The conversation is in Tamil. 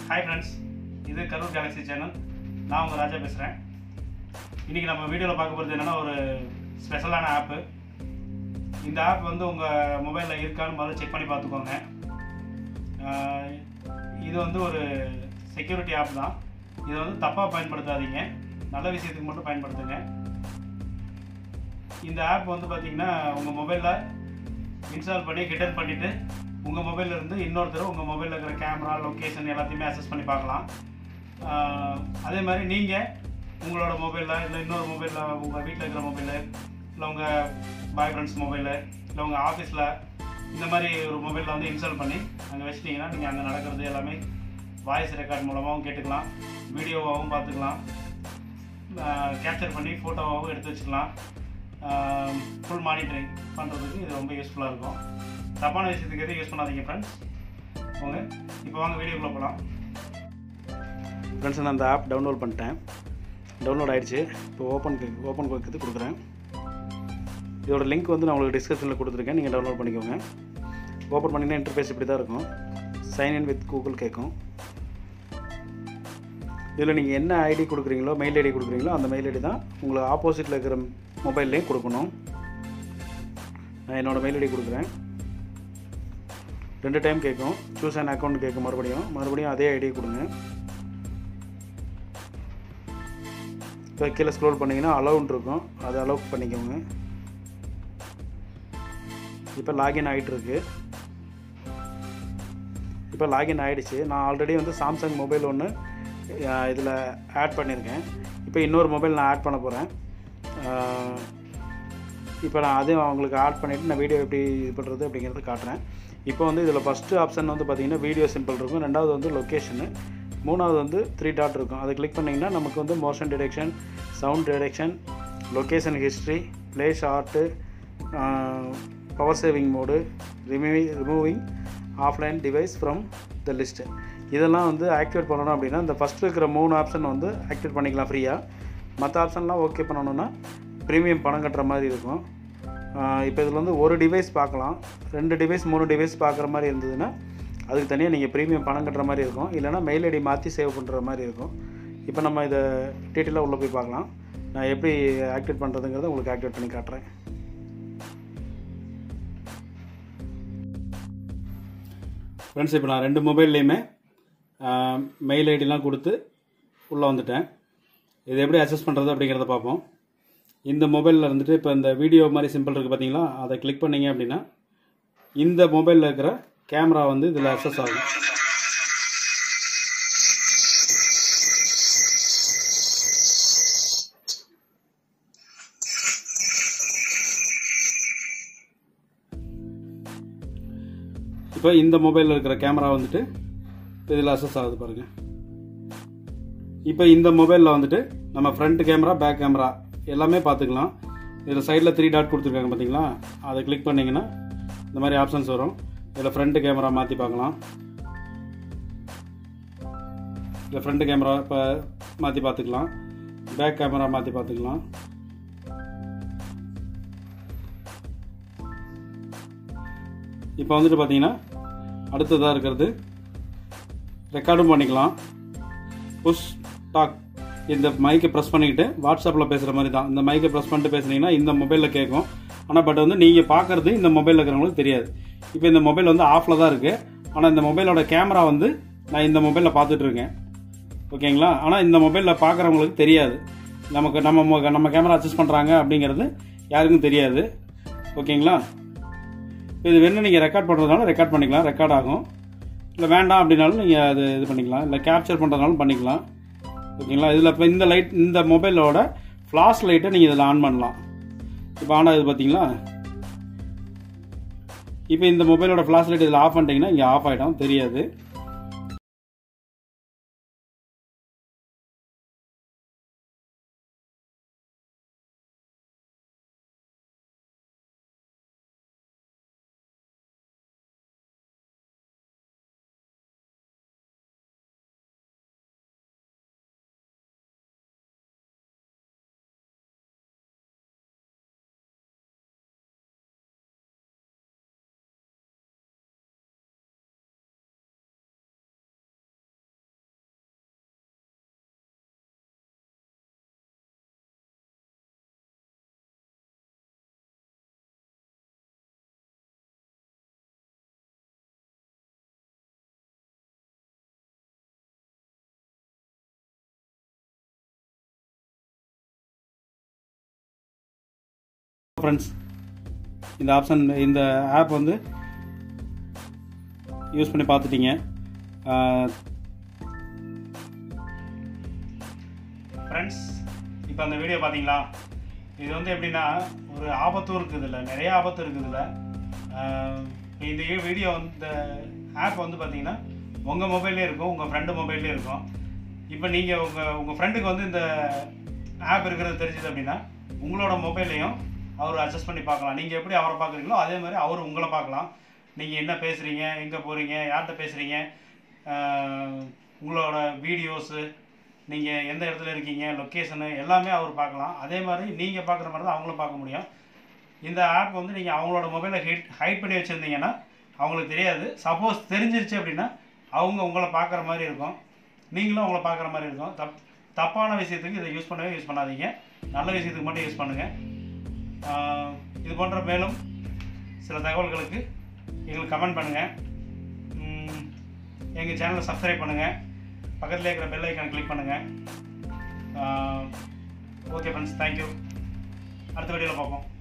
ஹாய் ஃப்ரெண்ட்ஸ் இது கரூர் கேலக்ஸி சேனல் நான் உங்கள் ராஜா பேசுகிறேன் இன்றைக்கி நம்ம வீடியோவில் பார்க்க போகிறது என்னென்னா ஒரு ஸ்பெஷலான ஆப்பு இந்த ஆப் வந்து உங்கள் மொபைலில் இருக்கான்னு முதல்ல செக் பண்ணி பார்த்துக்கோங்க ஆஹ் இது வந்து ஒரு செக்யூரிட்டி ஆப் தான் இதை வந்து தப்பாக பயன்படுத்தாதீங்க நல்ல விஷயத்துக்கு மட்டும் பயன்படுத்துங்க இந்த ஆப் வந்து பார்த்தீங்கன்னா உங்கள் மொபைலில் இன்ஸ்டால் பண்ணி ஹிடன் பண்ணிவிட்டு உங்கள் மொபைலில் இருந்து இன்னொருத்தர் உங்கள் மொபைலில் இருக்கிற கேமரா லொக்கேஷன் எல்லாத்தையுமே அக்சஸ் பண்ணி பார்க்கலாம் ஆஹ் அதே மாதிரி நீங்கள் உங்களோட மொபைலில் இல்லை இன்னொரு மொபைலில் உங்கள் வீட்டில் இருக்கிற மொபைலு இல்லை உங்கள் பாய் ஃப்ரெண்ட்ஸ் மொபைலு இல்லை உங்கள் ஆஃபீஸில் இந்த மாதிரி ஒரு மொபைலில் வந்து இன்ஸ்டால் பண்ணி அங்கே வச்சிட்டிங்கன்னா நீங்கள் அங்கே நடக்கிறது எல்லாமே வாய்ஸ் ரெக்கார்ட் மூலமாகவும் கேட்டுக்கலாம் வீடியோவாகவும் பார்த்துக்கலாம் கேப்சர் பண்ணி ஃபோட்டோவாகவும் எடுத்து வச்சுக்கலாம் ஃபுல் மானிட்டரிங் பண்ணுறதுக்கு இது ரொம்ப யூஸ்ஃபுல்லாக இருக்கும் தப்பான விஷயத்துக்கு எதுவும் யூஸ் பண்ணாதீங்க ஃப்ரெண்ட்ஸ் ஓங்க இப்போ வாங்க வீடியோக்குள்ளே போகலாம் ஃப்ரெண்ட்ஸ் நான் அந்த ஆப் டவுன்லோட் பண்ணிட்டேன் டவுன்லோட் ஆயிடுச்சு இப்போ ஓப்பன் ஓப்பன் கொடுக்குறது கொடுக்குறேன் இதோட லிங்க் வந்து நான் உங்களுக்கு டிஸ்கிரிப்ஷனில் கொடுத்துருக்கேன் நீங்கள் டவுன்லோட் பண்ணிக்கோங்க ஓப்பன் பண்ணிங்கன்னா இன்டர்ஃபேஸ் இப்படி தான் இருக்கும் சைன் இன் வித் கூகுள் கேட்கும் இதில் நீங்கள் என்ன ஐடி கொடுக்குறீங்களோ மெயில் ஐடி கொடுக்குறீங்களோ அந்த மெயில் ஐடி தான் உங்களுக்கு ஆப்போசிட்டில் இருக்கிற மொபைல்லையும் கொடுக்கணும் நான் என்னோடய மெயில் ஐடி கொடுக்குறேன் ரெண்டு டைம் கேட்கும் சூஸ் அண்ட் அக்கௌண்ட் கேட்கும் மறுபடியும் மறுபடியும் அதே ஐடி கொடுங்க இப்போ கீழே ஸ்க்ரோல் பண்ணிங்கன்னா அலவுன் இருக்கும் அதை அலோவ் பண்ணிக்கோங்க இப்போ லாகின் ஆகிட்டுருக்கு இப்போ லாகின் ஆகிடுச்சு நான் ஆல்ரெடி வந்து சாம்சங் மொபைல் ஒன்று இதில் ஆட் பண்ணியிருக்கேன் இப்போ இன்னொரு மொபைல் நான் ஆட் பண்ண போகிறேன் இப்போ நான் அதையும் அவங்களுக்கு ஆட் பண்ணிவிட்டு நான் வீடியோ எப்படி இது பண்ணுறது அப்படிங்கிறத காட்டுறேன் இப்போ வந்து இதில் ஃபஸ்ட்டு ஆப்ஷன் வந்து பார்த்திங்கன்னா வீடியோ சிம்பிள் இருக்கும் ரெண்டாவது வந்து லொக்கேஷனு மூணாவது வந்து த்ரீ டாட் இருக்கும் அதை கிளிக் பண்ணிங்கன்னா நமக்கு வந்து motion detection sound detection location history play short power saving mode removing removing offline device from the list இதெல்லாம் வந்து ஆக்டிவேட் பண்ணணும் அப்படின்னா இந்த ஃபஸ்ட்டு இருக்கிற மூணு ஆப்ஷன் வந்து ஆக்டிவேட் பண்ணிக்கலாம் ஃப்ரீயாக மற்ற ஆப்ஷன்லாம் ஓகே பண்ணணுன்னா ப்ரீமியம் பணம் கட்டுற மாதிரி இருக்கும் இப்போ இதில் வந்து ஒரு டிவைஸ் பார்க்கலாம் ரெண்டு டிவைஸ் மூணு டிவைஸ் பார்க்குற மாதிரி இருந்ததுன்னா அதுக்கு தனியாக நீங்கள் ப்ரீமியம் பணம் கட்டுற மாதிரி இருக்கும் இல்லைனா மெயில் ஐடி மாற்றி சேவ் பண்ணுற மாதிரி இருக்கும் இப்போ நம்ம இதை டீட்டெயிலாக உள்ளே போய் பார்க்கலாம் நான் எப்படி ஆக்டிவேட் பண்ணுறதுங்கிறத உங்களுக்கு ஆக்டிவேட் பண்ணி காட்டுறேன் ஃப்ரெண்ட்ஸ் இப்போ நான் ரெண்டு மொபைல்லையுமே மெயில் ஐடிலாம் கொடுத்து உள்ளே வந்துட்டேன் இது எப்படி அக்சஸ் பண்ணுறது அப்படிங்கிறத பார்ப்போம் இந்த மொபைலில் இருந்துட்டு இப்போ இந்த வீடியோ மாதிரி சிம்பிள் இருக்குது பார்த்தீங்களா அதை கிளிக் பண்ணீங்க அப்படின்னா இந்த மொபைலில் இருக்கிற கேமரா வந்து இதில் அக்சஸ் ஆகும் இப்போ இந்த மொபைலில் இருக்கிற கேமரா வந்துட்டு இதில் அக்சஸ் ஆகுது பாருங்கள் இப்போ இந்த மொபைலில் வந்துட்டு நம்ம ஃப்ரண்ட் கேமரா பேக் கேமரா எல்லாமே பார்த்துக்கலாம் இதில் சைடில் த்ரீ டாட் கொடுத்துருக்காங்க பார்த்தீங்களா அதை கிளிக் பண்ணிங்கன்னா இந்த மாதிரி ஆப்ஷன்ஸ் வரும் இதில் ஃப்ரண்ட் கேமரா மாற்றி பார்க்கலாம் இதில் ஃப்ரண்ட் கேமரா இப்போ மாற்றி பார்த்துக்கலாம் பேக் கேமரா மாற்றி பார்த்துக்கலாம் இப்போ வந்துட்டு பார்த்தீங்கன்னா அடுத்ததாக இருக்கிறது ரெக்கார்டும் பண்ணிக்கலாம் புஷ் டாக் இந்த மைக்கை ப்ரெஸ் பண்ணிக்கிட்டு வாட்ஸ்அப்பில் பேசுகிற மாதிரி தான் இந்த மைக்கை ப்ரெஸ் பண்ணிட்டு பேசுனீங்கன்னா இந்த மொபைலில் கேட்கும் ஆனால் பட் வந்து நீங்கள் பார்க்குறது இந்த மொபைலில் இருக்கிறவங்களுக்கு தெரியாது இப்போ இந்த மொபைல் வந்து ஆஃபில் தான் இருக்குது ஆனால் இந்த மொபைலோட கேமரா வந்து நான் இந்த மொபைலில் பார்த்துட்டு இருக்கேன் ஓகேங்களா ஆனால் இந்த மொபைலில் பார்க்குறவங்களுக்கு தெரியாது நமக்கு நம்ம மொ- நம்ம கேமரா அட்ஜஸ்ட் பண்ணுறாங்க அப்படிங்கிறது யாருக்கும் தெரியாது ஓகேங்களா இது வேணும் நீங்கள் ரெக்கார்ட் பண்ணுறதுனால ரெக்கார்ட் பண்ணிக்கலாம் ரெக்கார்ட் ஆகும் இல்லை வேண்டாம் அப்படின்னாலும் நீங்கள் அது இது பண்ணிக்கலாம் இல்லை கேப்சர் பண்ணுறதுனாலும் பண்ணிக்கலாம் ஓகேங்களா இதில் இப்போ இந்த லைட் இந்த மொபைலோட ஃப்ளாஷ் லைட்டை நீங்கள் இதில் ஆன் பண்ணலாம் இப்போ ஆன் ஆகுது பார்த்தீங்களா இப்போ இந்த மொபைலோட ஃப்ளாஷ் லைட் இதில் ஆஃப் பண்ணிட்டீங்கன்னா இங்கே ஆஃப் ஆகிடும் தெரியாது ஃப்ரெண்ட்ஸ் இந்த ஆப்ஷன் இந்த ஆப் வந்து யூஸ் பண்ணி பார்த்துட்டீங்க ஃப்ரெண்ட்ஸ் இப்போ அந்த வீடியோ பார்த்தீங்களா இது வந்து எப்படின்னா ஒரு ஆபத்தும் இருக்குது இல்லை நிறைய ஆபத்து இருக்குது இல்லை இந்த வீடியோ வந்து இந்த ஆப் வந்து பார்த்தீங்கன்னா உங்கள் மொபைல்லே இருக்கும் உங்கள் ஃப்ரெண்டு மொபைல்லே இருக்கும் இப்போ நீங்கள் உங்கள் உங்கள் ஃப்ரெண்டுக்கு வந்து இந்த ஆப் இருக்கிறது தெரிஞ்சது அப்படின்னா உங்களோட மொபைல்லையும் அவர் அட்ஜஸ்ட் பண்ணி பார்க்கலாம் நீங்கள் எப்படி அவரை பார்க்குறீங்களோ அதே மாதிரி அவர் உங்களை பார்க்கலாம் நீங்கள் என்ன பேசுகிறீங்க எங்கே போகிறீங்க யார்கிட்ட பேசுகிறீங்க உங்களோட வீடியோஸு நீங்கள் எந்த இடத்துல இருக்கீங்க லொக்கேஷனு எல்லாமே அவர் பார்க்கலாம் அதே மாதிரி நீங்கள் பார்க்குற மாதிரி தான் அவங்களும் பார்க்க முடியும் இந்த ஆப் வந்து நீங்கள் அவங்களோட மொபைலை ஹைட் ஹைட் பண்ணி வச்சுருந்தீங்கன்னா அவங்களுக்கு தெரியாது சப்போஸ் தெரிஞ்சிருச்சு அப்படின்னா அவங்க உங்களை பார்க்குற மாதிரி இருக்கும் நீங்களும் அவங்கள பார்க்குற மாதிரி இருக்கும் தப் தப்பான விஷயத்துக்கு இதை யூஸ் பண்ணவே யூஸ் பண்ணாதீங்க நல்ல விஷயத்துக்கு மட்டும் யூஸ் பண்ணுங்கள் இது போன்ற மேலும் சில தகவல்களுக்கு எங்களுக்கு கமெண்ட் பண்ணுங்கள் எங்கள் சேனலை சப்ஸ்கிரைப் பண்ணுங்கள் பக்கத்தில் இருக்கிற பெல் ஐக்கான் கிளிக் பண்ணுங்கள் ஓகே ஃப்ரெண்ட்ஸ் தேங்க்யூ அடுத்த வீடியோவில் பார்ப்போம்